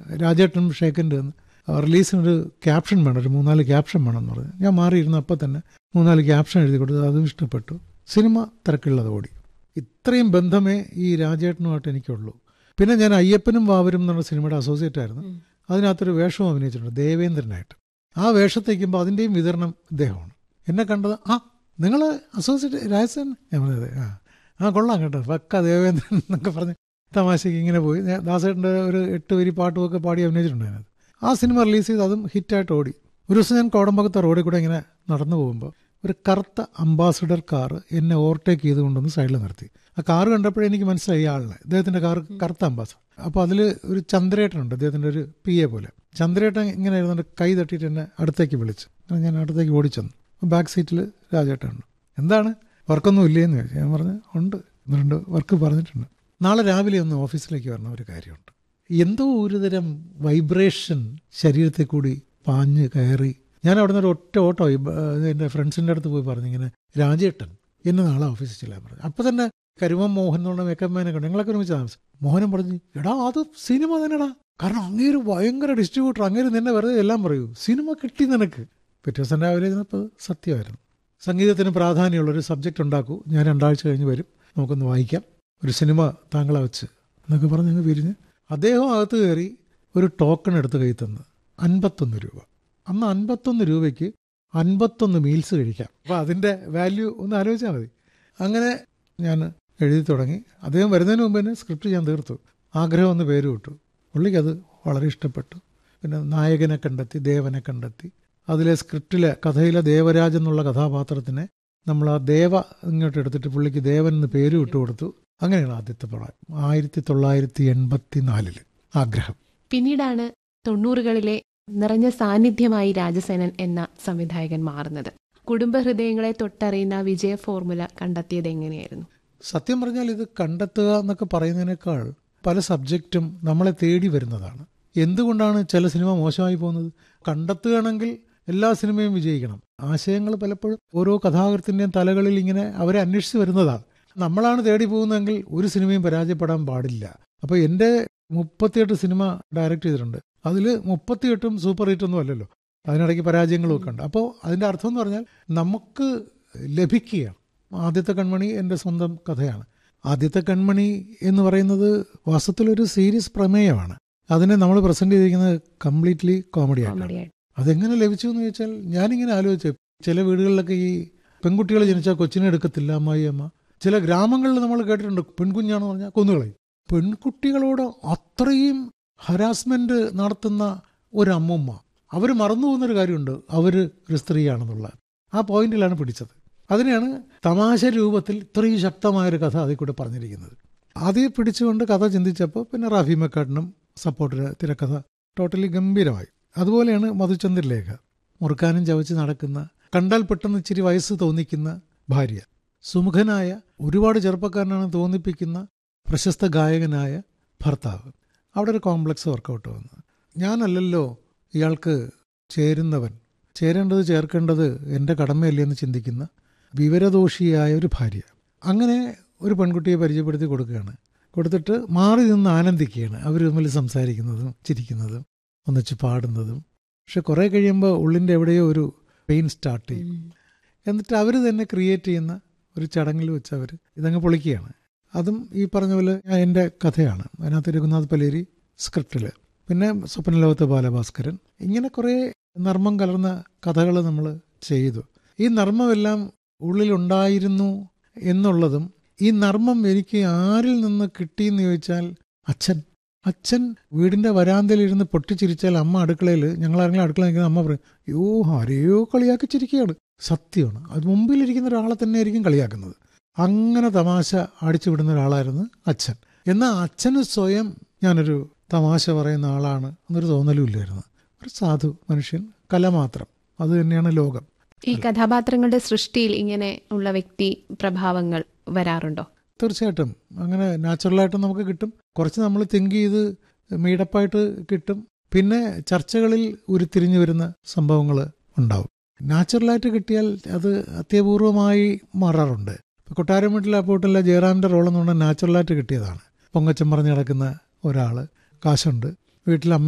രാജേട്ടനും ഷേഖൻ്റെ വന്ന് റിലീസിനൊരു ക്യാപ്ഷൻ വേണം ഒരു മൂന്നാല് ക്യാപ്ഷൻ വേണം എന്ന് പറഞ്ഞു ഞാൻ മാറിയിരുന്ന അപ്പം തന്നെ മൂന്നാല് ക്യാപ്ഷൻ എഴുതി കൊടുത്തു അതും ഇഷ്ടപ്പെട്ടു സിനിമ തിരക്കുള്ളത് ഓടി ഇത്രയും ബന്ധമേ ഈ രാജേട്ടനുമായിട്ട് എനിക്കുള്ളൂ പിന്നെ ഞാൻ അയ്യപ്പനും വാവരും എന്നുള്ള സിനിമയുടെ അസോസിയേറ്റ് ആയിരുന്നു അതിനകത്തൊരു വേഷം അഭിനയിച്ചിട്ടുണ്ട് ദേവേന്ദ്രനായിട്ട് ആ വേഷത്തേക്കുമ്പോൾ അതിൻ്റെയും വിതരണം ഇദ്ദേഹമാണ് എന്നെ കണ്ടത് ആ നിങ്ങൾ അസോസിയേറ്റ് രാജസേൻ ഞാൻ പറഞ്ഞത് ആ ആ കൊള്ളാം കേട്ടോ പക്ക ദേവേന്ദ്രൻ എന്നൊക്കെ പറഞ്ഞ് തമാശയ്ക്ക് ഇങ്ങനെ പോയി ഞാൻ ദാസേട്ടൻ്റെ ഒരു എട്ട് വരി പാട്ടുമൊക്കെ പാടി അഭിനയിച്ചിട്ടുണ്ട് അതിനകത്ത് ആ സിനിമ റിലീസ് ചെയ്ത് അതും ഹിറ്റായിട്ട് ഓടി ഒരു ദിവസം ഞാൻ കോടമ്പകത്തെ റോഡിൽ കൂടെ ഇങ്ങനെ നടന്നു പോകുമ്പോൾ ഒരു കറുത്ത അംബാസിഡർ കാർ എന്നെ ഓവർടേക്ക് ചെയ്ത് കൊണ്ടുവന്ന് സൈഡിൽ നിർത്തി ആ കാർ കണ്ടപ്പോഴേ എനിക്ക് മനസ്സിലായി ഈ ആളിനെ ഇദ്ദേഹത്തിൻ്റെ കാർ കറുത്ത അംബാസിഡർ അപ്പോൾ അതിൽ ഒരു ചന്ദ്രേട്ടനുണ്ട് അദ്ദേഹത്തിൻ്റെ ഒരു പി എ പോലെ ചന്ദ്രേട്ടൻ ഇങ്ങനെ ഇരുന്നിട്ട് കൈ തട്ടിയിട്ട് എന്നെ അടുത്തേക്ക് വിളിച്ചു അങ്ങനെ ഞാൻ അടുത്തേക്ക് ഓടിച്ചെന്നു ബാക്ക് സീറ്റിൽ രാജേട്ടനുണ്ട് എന്താണ് വർക്കൊന്നും ഇല്ലേന്ന് ചോദിച്ചു ഞാൻ പറഞ്ഞു ഉണ്ട് രണ്ട് വർക്ക് പറഞ്ഞിട്ടുണ്ട് നാളെ രാവിലെ ഒന്ന് ഓഫീസിലേക്ക് വരണ ഒരു കാര്യമുണ്ട് എന്തോ ഒരുതരം വൈബ്രേഷൻ ശരീരത്തിൽ കൂടി പാഞ്ഞ് കയറി ഞാൻ അവിടെ നിന്ന് ഒരു ഒറ്റ ഓട്ടോ എൻ്റെ ഫ്രണ്ട്സിൻ്റെ അടുത്ത് പോയി പറഞ്ഞു ഇങ്ങനെ രാജേട്ടൻ എന്നെ നാളെ ഓഫീസിൽ ചെല്ലാൻ പറഞ്ഞു അപ്പം തന്നെ കരുമം മോഹൻ എന്നുള്ള മേക്കപ്പ് മാനെ കണ്ടു ഞങ്ങളൊക്കെ ഒരുമിച്ച് താമസം മോഹനം പറഞ്ഞു എടാ അത് സിനിമ തന്നെടാ കാരണം അങ്ങേര് ഭയങ്കര ഡിസ്ട്രിബ്യൂട്ടർ അങ്ങേര് നിന്നെ വെറുതെ എല്ലാം പറയൂ സിനിമ കിട്ടി നിനക്ക് പിറ്റേ ദിവസം രാവിലെ ഇരുന്നപ്പോൾ സത്യമായിരുന്നു സംഗീതത്തിന് പ്രാധാന്യമുള്ളൊരു സബ്ജക്റ്റ് ഉണ്ടാക്കൂ ഞാൻ രണ്ടാഴ്ച കഴിഞ്ഞ് വരും നമുക്കൊന്ന് വായിക്കാം ഒരു സിനിമ താങ്കളെ വെച്ച് എന്നൊക്കെ പറഞ്ഞ് അങ്ങ് പിരിഞ്ഞ് അദ്ദേഹം അകത്ത് കയറി ഒരു ടോക്കൺ എടുത്ത് കൈ തന്ന് അൻപത്തൊന്ന് രൂപ അന്ന് അൻപത്തൊന്ന് രൂപയ്ക്ക് അൻപത്തൊന്ന് മീൽസ് കഴിക്കാം അപ്പോൾ അതിൻ്റെ വാല്യൂ ഒന്ന് ആലോചിച്ചാൽ മതി അങ്ങനെ ഞാൻ എഴുതി തുടങ്ങി അദ്ദേഹം വരുന്നതിന് മുമ്പ് തന്നെ സ്ക്രിപ്റ്റ് ഞാൻ തീർത്തു ആഗ്രഹം ഒന്ന് പേര് വിട്ടു പുള്ളിക്കത് വളരെ ഇഷ്ടപ്പെട്ടു പിന്നെ നായകനെ കണ്ടെത്തി ദേവനെ കണ്ടെത്തി അതിലെ സ്ക്രിപ്റ്റിലെ കഥയിലെ ദേവരാജ് എന്നുള്ള കഥാപാത്രത്തിനെ നമ്മൾ ആ ദേവ ഇങ്ങോട്ട് എടുത്തിട്ട് പുള്ളിക്ക് ദേവൻ എന്ന് പേര് വിട്ടു കൊടുത്തു അങ്ങനെയാണ് ആദ്യത്തെ പടം ആയിരത്തി തൊള്ളായിരത്തി എൺപത്തി നാലില് ആഗ്രഹം പിന്നീടാണ് തൊണ്ണൂറുകളിലെ നിറഞ്ഞ സാന്നിധ്യമായി രാജസേനൻ എന്ന സംവിധായകൻ മാറുന്നത് കുടുംബഹൃദയങ്ങളെ തൊട്ടറിയുന്ന വിജയ ഫോർമുല കണ്ടെത്തിയത് എങ്ങനെയായിരുന്നു സത്യം പറഞ്ഞാൽ ഇത് കണ്ടെത്തുക എന്നൊക്കെ പറയുന്നതിനേക്കാൾ പല സബ്ജക്റ്റും നമ്മളെ തേടി വരുന്നതാണ് എന്തുകൊണ്ടാണ് ചില സിനിമ മോശമായി പോകുന്നത് കണ്ടെത്തുകയാണെങ്കിൽ എല്ലാ സിനിമയും വിജയിക്കണം ആശയങ്ങൾ പലപ്പോഴും ഓരോ കഥാകൃത്തിൻ്റെയും തലകളിൽ ഇങ്ങനെ അവരെ അന്വേഷിച്ച് വരുന്നതാണ് നമ്മളാണ് തേടി പോകുന്നതെങ്കിൽ ഒരു സിനിമയും പരാജയപ്പെടാൻ പാടില്ല അപ്പോൾ എൻ്റെ മുപ്പത്തിയെട്ട് സിനിമ ഡയറക്റ്റ് ചെയ്തിട്ടുണ്ട് അതിൽ മുപ്പത്തിയെട്ടും സൂപ്പർ ഹിറ്റ് ഒന്നും അല്ലല്ലോ അതിനിടയ്ക്ക് പരാജയങ്ങളും ഒക്കെ ഉണ്ട് അപ്പോൾ അതിൻ്റെ അർത്ഥം എന്ന് പറഞ്ഞാൽ നമുക്ക് ലഭിക്കുകയാണ് ആദ്യത്തെ കൺമണി എൻ്റെ സ്വന്തം കഥയാണ് ആദ്യത്തെ കൺമണി എന്ന് പറയുന്നത് വാസ്തവത്തിലൊരു സീരിയസ് പ്രമേയമാണ് അതിനെ നമ്മൾ പ്രസന്റ് ചെയ്തിരിക്കുന്നത് കംപ്ലീറ്റ്ലി കോമഡി ആയിട്ടാണ് കോമഡിയായിട്ട് അതെങ്ങനെ ലഭിച്ചു എന്ന് ചോദിച്ചാൽ ഞാനിങ്ങനെ ആലോചിച്ചു ചില വീടുകളിലൊക്കെ ഈ പെൺകുട്ടികൾ ജനിച്ചാൽ കൊച്ചിനെ എടുക്കത്തില്ല അമ്മായി അമ്മ ചില ഗ്രാമങ്ങളിൽ നമ്മൾ കേട്ടിട്ടുണ്ട് പെൺകുഞ്ഞാണെന്ന് പറഞ്ഞാൽ കൊന്നുകളയും പെൺകുട്ടികളോട് അത്രയും ഹരാസ്മെന്റ് നടത്തുന്ന ഒരു അമ്മുമ്മ അവർ മറന്നു പോകുന്നൊരു കാര്യമുണ്ട് അവർ ഒരു സ്ത്രീയാണെന്നുള്ള ആ പോയിന്റിലാണ് പിടിച്ചത് അതിനെയാണ് തമാശ രൂപത്തിൽ ഇത്രയും ശക്തമായൊരു കഥ അതിൽ കൂടെ പറഞ്ഞിരിക്കുന്നത് ആദ്യം പിടിച്ചുകൊണ്ട് കഥ ചിന്തിച്ചപ്പോൾ പിന്നെ റാഫി മെക്കാട്ടിനും സപ്പോർട്ടിന് തിരക്കഥ ടോട്ടലി ഗംഭീരമായി അതുപോലെയാണ് മധുചന്ദ്രലേഖ മുറുക്കാനും ചവച്ച് നടക്കുന്ന കണ്ടാൽ പെട്ടെന്ന് ഇച്ചിരി വയസ്സ് തോന്നിക്കുന്ന ഭാര്യ സുമുഖനായ ഒരുപാട് ചെറുപ്പക്കാരനാണ് തോന്നിപ്പിക്കുന്ന പ്രശസ്ത ഗായകനായ ഭർത്താവ് അവിടെ ഒരു കോംപ്ലക്സ് വർക്കൗട്ട് വന്നു ഞാനല്ലല്ലോ ഇയാൾക്ക് ചേരുന്നവൻ ചേരേണ്ടത് ചേർക്കേണ്ടത് എൻ്റെ കടമയല്ലേ എന്ന് ചിന്തിക്കുന്ന വിവരദോഷിയായ ഒരു ഭാര്യ അങ്ങനെ ഒരു പെൺകുട്ടിയെ പരിചയപ്പെടുത്തി കൊടുക്കുകയാണ് കൊടുത്തിട്ട് മാറി നിന്ന് ആനന്ദിക്കുകയാണ് അവർ തമ്മിൽ സംസാരിക്കുന്നതും ചിരിക്കുന്നതും ഒന്നിച്ച് പാടുന്നതും പക്ഷെ കുറേ കഴിയുമ്പോൾ ഉള്ളിൻ്റെ എവിടെയോ ഒരു പെയിൻ സ്റ്റാർട്ട് ചെയ്യും എന്നിട്ട് അവർ തന്നെ ക്രിയേറ്റ് ചെയ്യുന്ന ഒരു ചടങ്ങിൽ വെച്ച് അവർ ഇതങ്ങ് പൊളിക്കുകയാണ് അതും ഈ പറഞ്ഞ പോലെ എൻ്റെ കഥയാണ് അതിനകത്ത് രഘുനാഥ് പലേരി സ്ക്രിപ്റ്റിൽ പിന്നെ സ്വപ്നലോകത്ത് ബാലഭാസ്കരൻ ഇങ്ങനെ കുറേ നർമ്മം കലർന്ന കഥകൾ നമ്മൾ ചെയ്തു ഈ നർമ്മമെല്ലാം ഉള്ളിലുണ്ടായിരുന്നു എന്നുള്ളതും ഈ നർമ്മം എനിക്ക് ആരിൽ നിന്ന് കിട്ടിയെന്ന് ചോദിച്ചാൽ അച്ഛൻ അച്ഛൻ വീടിന്റെ വരാന്തയിലിരുന്ന് പൊട്ടിച്ചിരിച്ചാൽ അമ്മ അടുക്കളയിൽ ഞങ്ങൾ ആരെങ്കിലും അടുക്കള നിൽക്കുന്ന അമ്മ പറയും യോ ആരെയോ കളിയാക്കി ചിരിക്കുകയാണ് സത്യമാണ് അത് മുമ്പിലിരിക്കുന്ന ഒരാളെ തന്നെ ആയിരിക്കും കളിയാക്കുന്നത് അങ്ങനെ തമാശ അടിച്ചു വിടുന്ന ഒരാളായിരുന്നു അച്ഛൻ എന്നാൽ അച്ഛന് സ്വയം ഞാനൊരു തമാശ പറയുന്ന ആളാണ് എന്നൊരു തോന്നലും ഇല്ലായിരുന്നു ഒരു സാധു മനുഷ്യൻ കല മാത്രം അത് തന്നെയാണ് ലോകം ഈ കഥാപാത്രങ്ങളുടെ സൃഷ്ടിയിൽ ഇങ്ങനെ ഉള്ള വ്യക്തി പ്രഭാവങ്ങൾ വരാറുണ്ടോ തീർച്ചയായിട്ടും അങ്ങനെ നാച്ചുറലായിട്ട് നമുക്ക് കിട്ടും കുറച്ച് നമ്മൾ തിങ്ക് ചെയ്ത് മീഡപ്പായിട്ട് കിട്ടും പിന്നെ ചർച്ചകളിൽ ഉരുത്തിരിഞ്ഞു വരുന്ന സംഭവങ്ങൾ ഉണ്ടാവും നാച്ചുറലായിട്ട് കിട്ടിയാൽ അത് അത്യപൂർവമായി മാറാറുണ്ട് ഇപ്പൊ കൊട്ടാരം വീട്ടിലെ പോട്ടില്ല ജയറാമിന്റെ റോൾ എന്ന് പറഞ്ഞാൽ നാച്ചുറലായിട്ട് കിട്ടിയതാണ് പൊങ്ങച്ചം പറഞ്ഞ് നടക്കുന്ന ഒരാൾ കാശുണ്ട് വീട്ടിൽ അമ്മ